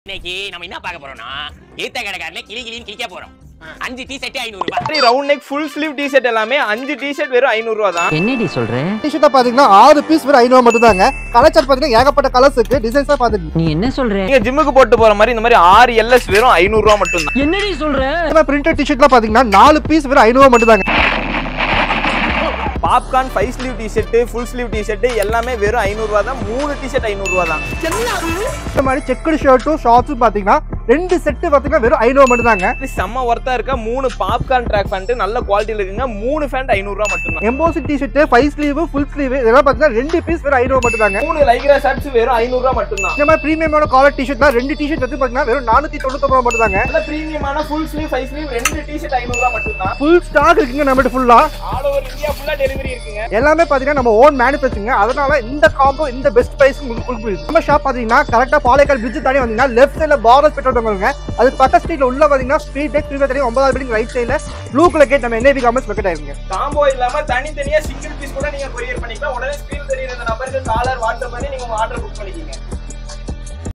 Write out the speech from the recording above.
இன்னைக்கு நம்ம என்ன பார்க்க போறோம்னா ஏத்த கடைக்காரனே கிளி கிளின்னு கிளிக்க போறோம் அஞ்சு டீ ஷர்ட் ஐநூறு ரூபாய் round neck full sleeve T shirt எல்லாமே அஞ்சு டி ஷர்ட் வெறும் ஐநூறு ரூபா தான் என்னடி சொல்ற டிஷர்ட்டை பார்த்தீங்கன்னா ஆறு பீஸ் வெறும் ஐநூறு மட்டும் தாங்க கலர் சார்ட் பார்த்தீங்கன்னா ஏகப்பட்ட கலர்ஸ் இருக்கு டிசைன்ஸாக பார்த்துட்டு நீ என்ன சொல்ற நீங்க ஜிம்முக்கு போட்டு போற மாதிரி இந்த மாதிரி ஆறு எல்எஸ் வெறும் ஐநூறு ரூபா மட்டும் தான் என்னடி சொல்ற இந்த பிரிண்டட் டிஷர்ட்லாம் பார்த்தீங்கன்னா நாலு பீஸ் வெறும் ஐநூறு மட்டும் தாங்க popcorn five sleeve T shirt full sleeve T shirt எல்லாமே வெறும் ஐநூறு ரூபா தான் மூணு டி ஷர்ட் ஐநூறு ரூபா தான் இந்த மாதிரி செக்குடு ஷர்ட்டும் ஷார்ட்ஸும் பார்த்தீங்கன்னா ரெண்டு செட்டு பார்த்தீங்கன்னா வெறும் ஐநூறு மட்டும் தாங்க இது செம்ம ஒர்த்தா இருக்க மூணு பாப்கார்ன் ட்ராக் பேண்ட் நல்ல குவாலிட்டியில் இருக்குங்க மூணு ஃபேண்ட் ஐநூறு ரூபா மட்டும் தான் எம்போசி T shirt five sleeve full sleeve இதெல்லாம் பார்த்தீங்கன்னா ரெண்டு பீஸ் வெறும் ஐநூறு மட்டும் தாங்க மூணு லைக்ரா ஷர்ட்ஸ் வெறும் ஐநூறு ரூபா மட்டும் தான் இந்த மாதிரி ப்ரீமியமான காலர் டிஷர்ட்லாம் ரெண்டு டிஷர்ட் வந்து பார்த்தீங்கன்னா வெறும் நானூற்றி தொண்ணூத்தொம்பது மட்டும் தாங்க நல்ல பிரீமியமான ஃபுல் ஸ்லீவ் ஃபைவ் ஸ்லீவ் ரெண்டு டி ஷர்ட் ஐநூறு ரூபா மட்டும் தான் ஃபுல் ஸ்டாக் இருக்குங்க நம்மகிட்ட ஃபுல்லாக ஆல் ஓவர் இந்தியா ஃபுல்லா டெலிவரி இருக்குங்க எல்லாமே பார்த்தீங்கன்னா நம்ம ஓன் மேனுஃபேக்சரிங்க அதனால இந்த காம்போ இந்த பெஸ்ட் பிரைஸ் உங்களுக்கு கொடுக்குது நம்ம ஷாப் பார்த்தீங்கன்னா கரெக்டாக பாலைக்கால் பிரிட்ஜ் தாண்டி வந்தீங்கன்னா லெஃப்ட் சைடில் பாரத் பெட்ரோல் பங்குங்க அது பக்க ஸ்ட்ரீட்ல உள்ள பார்த்தீங்கன்னா ஸ்ட்ரீட் டெக் ப்ரீவியஸ் தண்ணி ஒன்பதாவது பில்டிங் ரைட் சைடில் ப்ளூ கலர் கேட் நம்ம என்ஐபி காமர்ஸ் வெக்கெட் ஆயிருங்க காம்போ இல்லாம தனித்தனியா சிங்கிள் பீஸ் கூட நீங்க கொரியர் பண்ணிக்கலாம் உடனே ஸ்கிரீன் தெரியுற இந்த நம்பருக்கு காலர் வாட்ஸ்அப் பண்ணி நீங்க உங்க ஆர்டர் புக் பண்ணிக்கீங்க